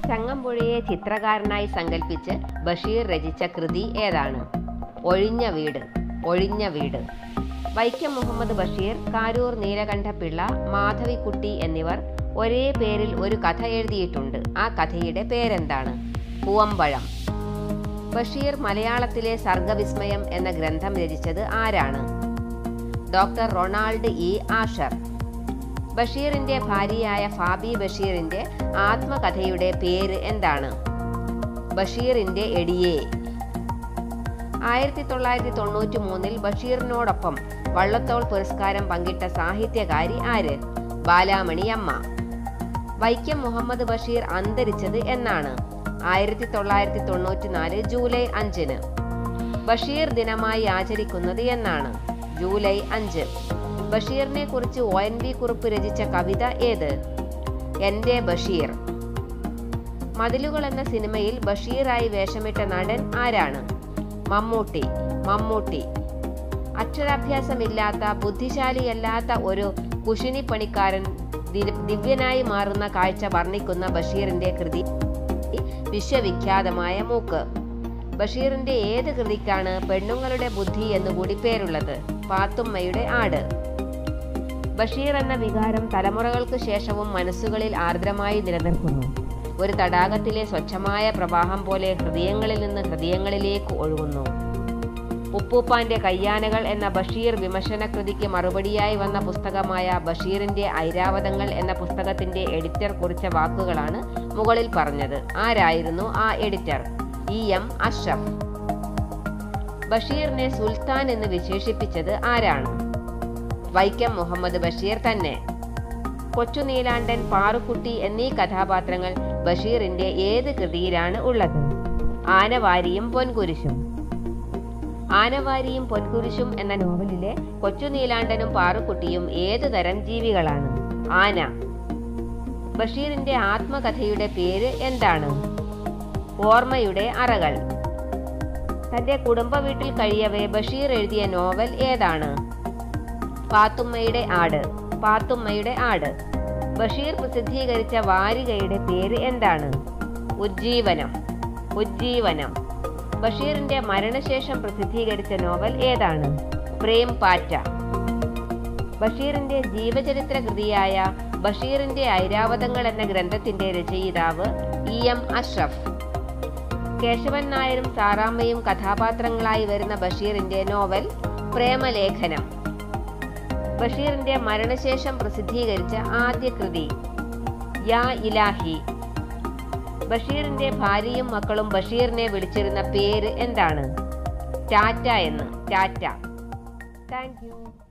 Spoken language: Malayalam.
ചങ്ങമ്പുഴയെ ചിത്രകാരനായി സങ്കല്പിച്ച് ബഷീർ രചിച്ച കൃതി ഏതാണ് ഒഴിഞ്ഞ വീട് ഒഴിഞ്ഞ വീട് വൈക്കം മുഹമ്മദ് ബഷീർ കാരൂർ നീലകണ്ഠപിള്ള മാധവിക്കുട്ടി എന്നിവർ ഒരേ പേരിൽ ഒരു കഥ എഴുതിയിട്ടുണ്ട് ആ കഥയുടെ പേരെന്താണ് പൂവമ്പഴം ബഷീർ മലയാളത്തിലെ സർഗവിസ്മയം എന്ന ഗ്രന്ഥം രചിച്ചത് ആരാണ് ഡോക്ടർ റൊണാൾഡ് ഇ ആഷർ ബഷീറിന്റെ ഭാര്യയായ ഫാബി ബഷീറിന്റെ ആത്മകഥയുടെ പേര് എന്താണ് ബഷീറിന്റെ എടിയെ ആയിരത്തി തൊള്ളായിരത്തി തൊണ്ണൂറ്റി മൂന്നിൽ ബഷീറിനോടൊപ്പം വള്ളത്തോൾ പുരസ്കാരം പങ്കിട്ട സാഹിത്യകാരി ആര് ബാലാമണി അമ്മ വൈക്കം മുഹമ്മദ് ബഷീർ അന്തരിച്ചത് എന്നാണ് ആയിരത്തി തൊള്ളായിരത്തി തൊണ്ണൂറ്റി നാല് ജൂലൈ അഞ്ചിന് ബഷീർ ദിനമായി ആചരിക്കുന്നത് എന്നാണ് ജൂലൈ അഞ്ച് ബഷീറിനെ കുറിച്ച് ഒ എൻ വി കുറിപ്പ് രചിച്ച കവിത ഏത് എന്റെ ബഷീർ മതിലുകൾ എന്ന സിനിമയിൽ ബഷീറായി വേഷമിട്ട നടൻ ആരാണ് മമ്മൂട്ടി മമ്മൂട്ടി അക്ഷരാഭ്യാസമില്ലാത്ത ബുദ്ധിശാലിയല്ലാത്ത ഒരു കുശിനിപ്പണിക്കാരൻ ദി- ദിവ്യനായി മാറുന്ന കാഴ്ച വർണ്ണിക്കുന്ന ബഷീറിന്റെ കൃതി വിശ്വവിഖ്യാതമായ മൂക്ക് ബഷീറിന്റെ ഏത് കൃതിക്കാണ് പെണ്ണുങ്ങളുടെ ബുദ്ധി എന്നുകൂടി പേരുള്ളത് പാത്തുമ്മയുടെ ആട് ബഷീർ എന്ന വികാരം തലമുറകൾക്ക് ശേഷവും മനസ്സുകളിൽ ആർദ്രമായി നിലനിൽക്കുന്നു ഒരു തടാകത്തിലെ സ്വച്ഛമായ പ്രവാഹം പോലെ ഹൃദയങ്ങളിൽ നിന്ന് ഹൃദയങ്ങളിലേക്ക് ഒഴുകുന്നു ഉപ്പൂപ്പാന്റെ കയ്യാനകൾ എന്ന ബഷീർ വിമർശന കൃതിക്ക് മറുപടിയായി വന്ന പുസ്തകമായ ബഷീറിന്റെ ഐരാവതങ്ങൾ എന്ന പുസ്തകത്തിന്റെ എഡിറ്റർ കുറിച്ച വാക്കുകളാണ് മുകളിൽ പറഞ്ഞത് ആരായിരുന്നു ആ എഡിറ്റർ ഇ എം അഷ്റഫ് ബഷീറിനെ സുൽത്താൻ എന്ന് വിശേഷിപ്പിച്ചത് ആരാണ് വൈക്കം മുഹമ്മദ് ബഷീർ തന്നെ കൊച്ചു നീലാണ്ടൻ പാറുക്കുട്ടി എന്നീ കഥാപാത്രങ്ങൾ ബഷീറിന്റെ ഏത് കൃതിയിലാണ് ഉള്ളത് ആനവാരിയും പൊൻകുരിശും ആനവാരിയും പൊൻകുരിശും എന്ന നോവലിലെ കൊച്ചു നീലാണ്ടനും പാറുക്കുട്ടിയും ഏതു തരം ജീവികളാണ് ആന ബഷീറിന്റെ ആത്മകഥയുടെ പേര് എന്താണ് ഓർമ്മയുടെ അറകൾ തന്റെ കുടുംബ വീട്ടിൽ കഴിയവേ ബഷീർ എഴുതിയ നോവൽ ഏതാണ് പാത്തുമ്മയുടെ ആട് പാത്തുമ്മയുടെ ആട് ബഷീർ പ്രസിദ്ധീകരിച്ച വാരികയുടെ പേര് എന്താണ് ഉജ്ജീവനം ഉജ്ജീവനം ബഷീറിന്റെ മരണശേഷം പ്രസിദ്ധീകരിച്ച നോവൽ ഏതാണ് പ്രേം പാറ്റ ബഷീറിന്റെ ജീവചരിത്ര കൃതിയായ ബഷീറിന്റെ ഐരാവതങ്ങൾ എന്ന ഗ്രന്ഥത്തിന്റെ രചയിതാവ് ഇ എം അഷ്റഫ് കേശവൻ നായരും സാറാമ്മയും കഥാപാത്രങ്ങളായി വരുന്ന ബഷീറിന്റെ നോവൽ പ്രേമലേഖനം ബഷീറിന്റെ മരണശേഷം പ്രസിദ്ധീകരിച്ച ആദ്യ കൃതി യാ ഇലാഹി ബഷീറിന്റെ ഭാര്യയും മക്കളും ബഷീറിനെ വിളിച്ചിരുന്ന പേര് എന്താണ് ടാറ്റ എന്ന് ടാറ്റ താങ്ക് യു